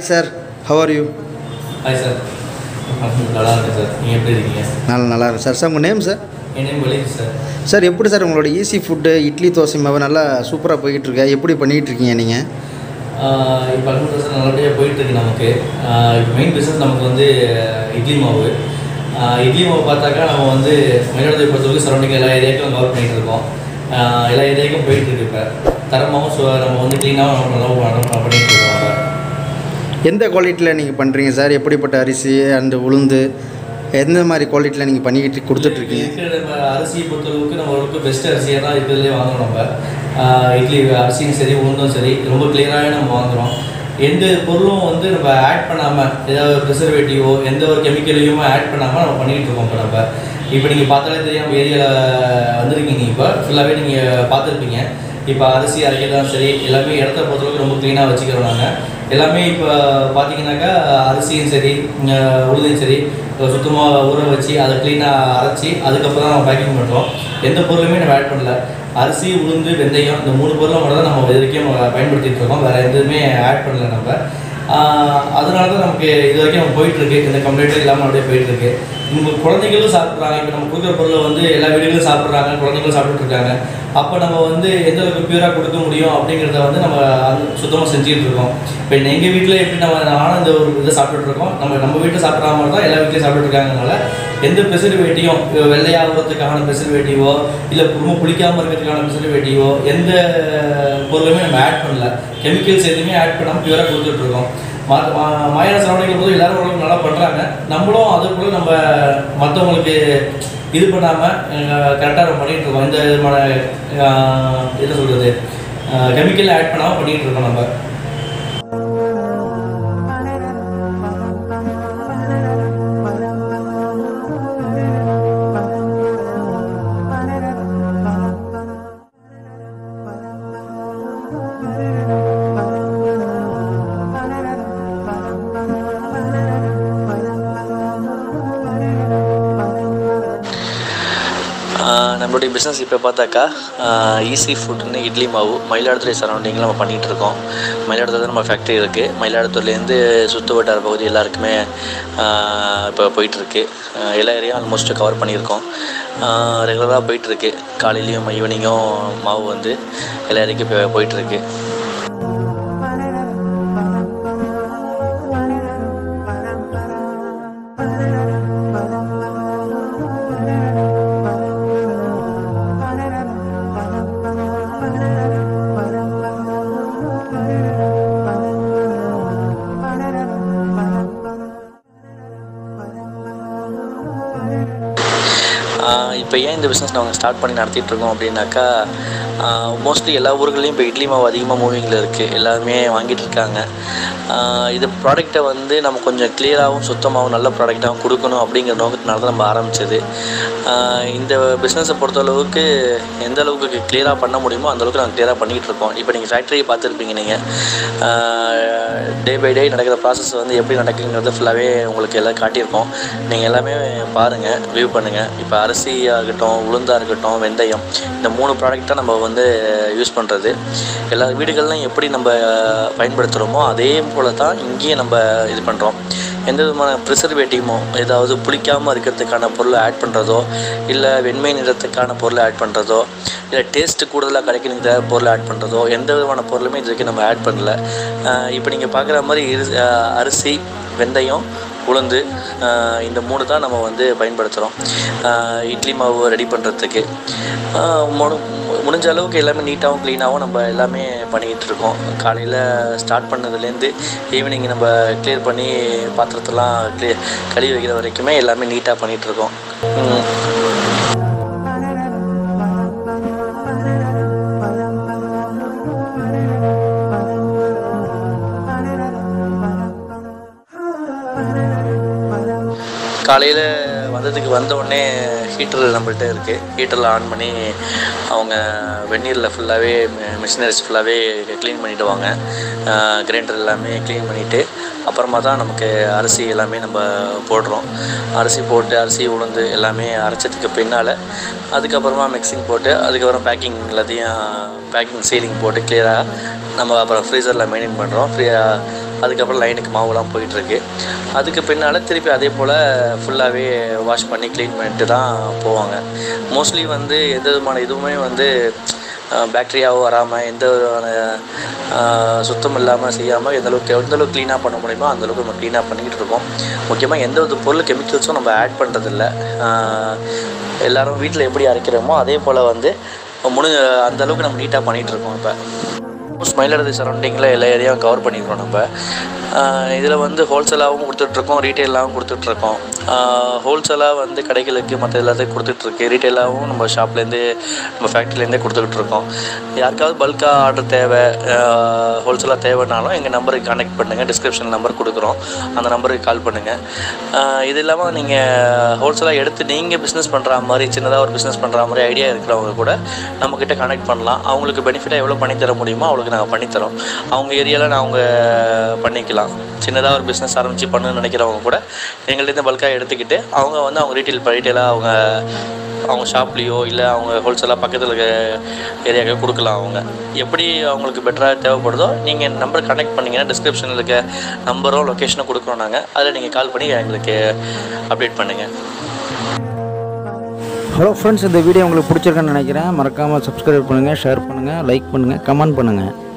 hi sir how are you hi sir நல்லா இருக்கேன் sir நீங்கள் எப்படி இருக்கீங்க நல்லா நல்லா இருக்கு சார் சார் உங்கள் நேம் சார் என் நேம் வலிது சார் சார் எப்படி சார் உங்களோட ஈஸி ஃபுட்டு இட்லி தோசை மாவு நல்லா சூப்பராக போய்கிட்டு இருக்கா எப்படி பண்ணிகிட்டு இருக்கீங்க நீங்கள் இப்போ அல்முட்டா சார் நல்லபடியாக போயிட்டுருக்கு நமக்கு இப்போ மெயின் பிஸ்னஸ் நமக்கு வந்து இட்லி மாவு ஆஹ் இட்லி மாவு பார்த்தாக்கா நம்ம வந்து மயிலாடுதுறை பொறுத்தவரைக்கும் சரௌண்டிங் எல்லா ஏரியாவுக்கும் கவர் பண்ணிகிட்டு இருக்கோம் ஆஹ் எல்லா ஏரியாவுக்கும் போயிட்டுருக்கு இப்போ தரமாகவும் சு நம்ம வந்து க்ளீனாகவும் நம்ம நல்லா பண்ணிகிட்டு இருக்கோம் சார் எந்த குவாலிட்டியில் நீங்கள் பண்ணுறீங்க சார் எப்படிப்பட்ட அரிசி அண்டு உளுந்து எந்த மாதிரி குவாலிட்டியில் நீங்கள் பண்ணிக்கிட்டு கொடுத்துட்ருக்கீங்க இருக்கிற நம்ம அரிசியை பொறுத்தளவுக்கு நம்ம ஓரளவுக்கு பெஸ்ட் அரிசியாக தான் இருக்கிறதுலே வாங்குறோம் நம்ம ஆஹ் இட்லி அரிசியும் சரி உளுந்தும் சரி ரொம்ப கிளியராகவே நம்ம வாங்குறோம் எந்த பொருளும் வந்து நம்ம ஆட் பண்ணாமல் ஏதாவது ப்ரிசர்வேட்டிவோ எந்த ஒரு கெமிக்கலையும் ஆட் பண்ணாமல் நம்ம பண்ணிகிட்டு இருக்கோம் இப்போ நம்ம இப்போ நீங்கள் பார்த்தாலே தெரியும் நம்ம ஏரியாவில் வந்திருக்கீங்க இப்போ ஃபுல்லாகவே நீங்கள் பார்த்துருப்பீங்க இப்போ அரிசி அரைக்கிறதாலும் சரி எல்லாமே இடத்த பொறுத்தளவுக்கு ரொம்ப க்ளீனாக வச்சுக்கிறோம் நாங்கள் எல்லாமே இப்போ பார்த்தீங்கன்னாக்கா அரிசியும் சரி அஹ் உளுந்தையும் சரி சுத்தமாக ஊற வச்சு அதை க்ளீனாக அரைச்சி அதுக்கப்புறம் தான் நம்ம பேக்கிங் பண்ணுறோம் எந்த பொருளுமே நம்ம ஆட் பண்ணல அரிசி உளுந்து வெந்தயம் இந்த மூணு பொருளை மட்டும் தான் நம்ம இது வரைக்கும் நம்ம பயன்படுத்திட்டு இருக்கோம் வேறு எதுவுமே ஆட் பண்ணல நம்ம ஆஹ் அதனால தான் நமக்கு இது வரைக்கும் நம்ம போயிட்டுருக்கு இந்த கம்ப்ளைண்ட்டும் இல்லாமல் அப்படியே போயிட்டுருக்கு நம்ம குழந்தைங்களும் சாப்பிட்றாங்க இப்போ நம்ம கொடுக்குற பொருளை வந்து எல்லா வீடுகளும் சாப்பிட்றாங்க குழந்தைங்களும் சாப்பிட்டுட்டு இருக்காங்க அப்போ நம்ம வந்து எந்த அளவுக்கு பியூராக கொடுக்க முடியும் அப்படிங்கிறத வந்து நம்ம சுத்தமாக செஞ்சுட்டு இருக்கோம் இப்போ எங்கள் வீட்டில் எப்படி நம்ம நானும் இந்த ஒரு இதை சாப்பிட்டுட்டு இருக்கோம் நம்ம நம்ம வீட்டில் சாப்பிட்ற மாதிரி தான் எல்லா வீட்லையும் சாப்பிட்டுட்டு இருக்காங்கனால எந்த ப்ரெசர்வேட்டியும் வெள்ளையாகிறதுக்கான ப்ரெசர்வேட்டிவோ இல்லை ரொம்ப புளிக்காமல் இருக்கிறதுக்கான ப்ரெசர்வேட்டிவோ எந்த பொருளுமே நம்ம ஆட் பண்ணல கெமிக்கல்ஸ் எதுவுமே ஆட் பண்ணாமல் பியூராக கொடுத்துட்டு இருக்கோம் மற்ற மாயான சரௌண்டிங் போது எல்லாரும் ஓரளவுக்கு நல்லா பண்ணுறாங்க நம்மளும் அது போல் நம்ம மற்றவங்களுக்கு இது பண்ணாமல் கரெக்டாக நம்ம பண்ணிகிட்டு இருக்கோம் எந்த விதமான ஆஹ், என்ன சொல்கிறது கெமிக்கல் ஆட் பண்ணாமல் பண்ணிகிட்டு இருக்கோம் நம்ம ஆஹ் நம்மளுடைய பிஸ்னஸ் இப்போ பார்த்தாக்கா ஈஸி ஃபுட்னு இட்லி மாவு மயிலாடுதுறை சரௌண்டிங்கில் நம்ம பண்ணிகிட்டு இருக்கோம் மயிலாடுதுறை நம்ம ஃபேக்ட்ரி இருக்குது மயிலாடுதுறையிலேருந்து சுற்று வட்டார பகுதி எல்லாருக்குமே ஆஹ் இப்போ போயிட்டுருக்கு எல்லா ஏரியாவும் ஆல்மோஸ்ட் கவர் பண்ணியிருக்கோம் ரெகுலராக போயிட்டுருக்கு காலையிலையும் ஈவினிங்கும் மாவு வந்து எல்லா ஏரியாவுக்கும் இப்போ போயிட்டுருக்கு இப்போ ஏன் இந்த பிஸ்னஸ் நாங்கள் ஸ்டார்ட் பண்ணி நடத்திட்டு இருக்கோம் அப்படின்னாக்கா மோஸ்ட்லி எல்லா ஊர்கள்லையும் இப்போ இட்லி மாவு அதிகமாக மூவிங்கில் இருக்குது எல்லாருமே வாங்கிட்டு இருக்காங்க ஆஹ் இது ப்ராடக்ட்டை வந்து நம்ம கொஞ்சம் கிளியராகவும் சுத்தமாகவும் நல்ல ப்ராடக்டாகவும் கொடுக்கணும் அப்படிங்கிற நோக்கத்தினால தான் நம்ம ஆரம்பித்தது இந்த பிஸ்னஸை பொறுத்தளவுக்கு எந்த அளவுக்கு கிளியராக பண்ண முடியுமோ அந்த அளவுக்கு நாங்கள் கிளியராக பண்ணிக்கிட்டு இருக்கோம் இப்போ நீங்கள் ஃபேக்ட்ரியை பார்த்துருப்பீங்க நீங்கள் டே பை டே நடக்கிற ப்ராசஸ் வந்து எப்படி நடக்குங்கிறது ஃபுல்லாகவே உங்களுக்கு எல்லாம் காட்டியிருக்கோம் நீங்கள் எல்லாமே பாருங்கள் வியூ பண்ணுங்கள் இப்போ அரிசியாக இருக்கட்டும் உளுந்தாக இருக்கட்டும் வெந்தயம் இந்த மூணு ப்ராடக்டாக நம்ம வந்து யூஸ் பண்ணுறது எல்லா வீடுகள்லையும் எப்படி நம்ம பயன்படுத்துகிறோமோ அதே போல் தான் இங்கேயும் நம்ம இது பண்ணுறோம் எந்த விதமான ப்ரிசர்வேட்டிவோ ஏதாவது புளிக்காமல் இருக்கிறதுக்கான பொருளை ஆட் பண்ணுறதோ இல்லை வெண்மை நிறத்துக்கான பொருளை ஆட் பண்ணுறதோ இல்லை டேஸ்ட்டு கூடுதலாக கிடைக்கணுங்கிற பொருளை ஆட் பண்ணுறதோ எந்த விதமான பொருளுமே இது வரைக்கும் நம்ம ஆட் பண்ணல இப்போ நீங்கள் பார்க்குற மாதிரி இரு- அஹ் அரிசி வெந்தயம் உளுந்து ஆஹ் இந்த மூணு தான் நம்ம வந்து பயன்படுத்துகிறோம் இட்லி மாவு ரெடி பண்ணுறதுக்கு முடிஞ்ச அளவுக்கு எல்லாமே நீட்டாகவும் க்ளீனாகவும் நம்ம எல்லாமே பண்ணிக்கிட்டு இருக்கோம் காலையில் ஸ்டார்ட் பண்ணதுலேருந்து ஈவினிங் நம்ம க்ளியர் பண்ணி பாத்திரத்தெல்லாம் க்ளியர் கழுவி வைக்கிற வரைக்குமே எல்லாமே நீட்டாக பண்ணிகிட்ருக்கோம் காலையில் வந்ததுக்கு வந்த உடனே ஹீட்டர் நம்மள்ட்ட இருக்குது ஹீட்டரில் ஆன் பண்ணி அவங்க வெந்நீரில் ஃபுல்லாகவே மிஷினரிஸ் ஃபுல்லாகவே க்ளீன் பண்ணிவிடுவாங்க கிரைண்டர் எல்லாமே க்ளீன் பண்ணிவிட்டு அப்புறமா தான் நமக்கு அரிசி எல்லாமே நம்ம போடுறோம் அரிசி போட்டு அரிசி உளுந்து எல்லாமே அரைச்சதுக்கு பின்னால் அதுக்கப்புறமா மிக்சிங் போட்டு அதுக்கப்புறம் பேக்கிங் எல்லாத்தையும் பேக்கிங் சீலிங் போட்டு கிளியராக நம்ம அப்புறம் ஃப்ரீசரில் மெயின்டைன் பண்ணுறோம் ஃப்ரீயாக அதுக்கப்புறம் லைனுக்கு மாவுலாம் போயிட்டுருக்கு அதுக்கு பின்னால் திருப்பி அதே போல் ஃபுல்லாகவே வாஷ் பண்ணி க்ளீன் பண்ணிட்டு தான் போவாங்க மோஸ்ட்லி வந்து எந்த விதமான இதுவுமே வந்து பேக்டீரியாவோ வராமல் எந்த விதமான ஆஹ், சுத்தம் இல்லாமல் செய்யாமல் எந்த அளவுக்கு எந்த அளவுக்கு க்ளீனாக பண்ண முடியுமோ அந்த அளவுக்கு நம்ம க்ளீனாக பண்ணிக்கிட்டு இருக்கோம் முக்கியமாக எந்த ஒரு பொருள் கெமிக்கல்ஸும் நம்ம ஆட் பண்ணுறதில்ல எல்லாரும் வீட்டில் எப்படி அரைக்கிறோமோ அதே போல் வந்து முடிஞ்ச அந்த அளவுக்கு நம்ம நீட்டாக பண்ணிகிட்டு இருக்கோம் இப்போ மயிலாடுதுறை சரௌண்டிங்கில் எல்லா ஏரியாவும் கவர் பண்ணிக்கிறோம் நம்ம இதில் வந்து ஹோல்சேலாகவும் கொடுத்துட்ருக்கோம் ரீட்டெயிலாகவும் கொடுத்துட்ருக்கோம் ஹோல்சேலாக வந்து கடைகளுக்கு மற்ற எல்லாத்தையும் கொடுத்துட்ருக்கு ரீட்டெயிலாகவும் நம்ம ஷாப்லேருந்து நம்ம ஃபேக்ட்ரிலேருந்தே கொடுத்துக்கிட்டு இருக்கோம் யாருக்காவது பல்காக ஆர்டர் தேவை ஹோல்சேலாக தேவைனாலும் எங்கள் நம்பருக்கு கான்டெக்ட் பண்ணுங்கள் டிஸ்கிரிப்ஷன் நம்பர் கொடுக்குறோம் அந்த நம்பருக்கு கால் பண்ணுங்கள் இது இல்லாமல் நீங்கள் ஹோல்சேலாக எடுத்து நீங்கள் பிஸ்னஸ் பண்ணுற மாதிரி சின்னதாக ஒரு பிஸ்னஸ் பண்ணுற மாதிரி ஐடியா இருக்கிறவங்க கூட நம்மக்கிட்ட கனெக்ட் பண்ணலாம் அவங்களுக்கு பெனிஃபிட்டாக எவ்வளோ பண்ணித்தர முடியுமோ அவங்களுக்கு நாங்கள் பண்ணித்தரோம் அவங்க ஏரியாவில் அவங்க பண்ணிக்கலாம் சின்னதாக ஒரு பிஸ்னஸ் ஆரம்பித்து பண்ணணும்னு நினைக்கிறவங்க கூட எங்கள்கிட்ட பல்காக எடுத்துக்கிட்டு அவங்க வந்து அவங்க ரீட்டெயில் ரீட்டெயிலாக அவங்க அவங்க ஷாப்லேயோ இல்லை அவங்க ஹோல்சேலாக பக்கத்தில் இருக்க ஏரியாவுக்கு கொடுக்கலாம் அவங்க எப்படி அவங்களுக்கு பெட்டராக தேவைப்படுதோ நீங்கள் நம்பர் கனெக்ட் பண்ணிங்கன்னா டிஸ்கிரிப்ஷனில் இருக்க நம்பரும் லொக்கேஷனும் கொடுக்குறோம் நாங்கள் அதில் நீங்கள் கால் பண்ணி எங்களுக்கு அப்டேட் பண்ணுங்கள் ஹலோ ஃப்ரெண்ட்ஸ் இந்த வீடியோ உங்களுக்கு பிடிச்சிருக்குன்னு நினைக்கிறேன் மறக்காமல் சப்ஸ்கிரைப் பண்ணுங்கள் ஷேர் பண்ணுங்கள் லைக் பண்ணுங்கள் கமெண்ட் பண்ணுங்கள்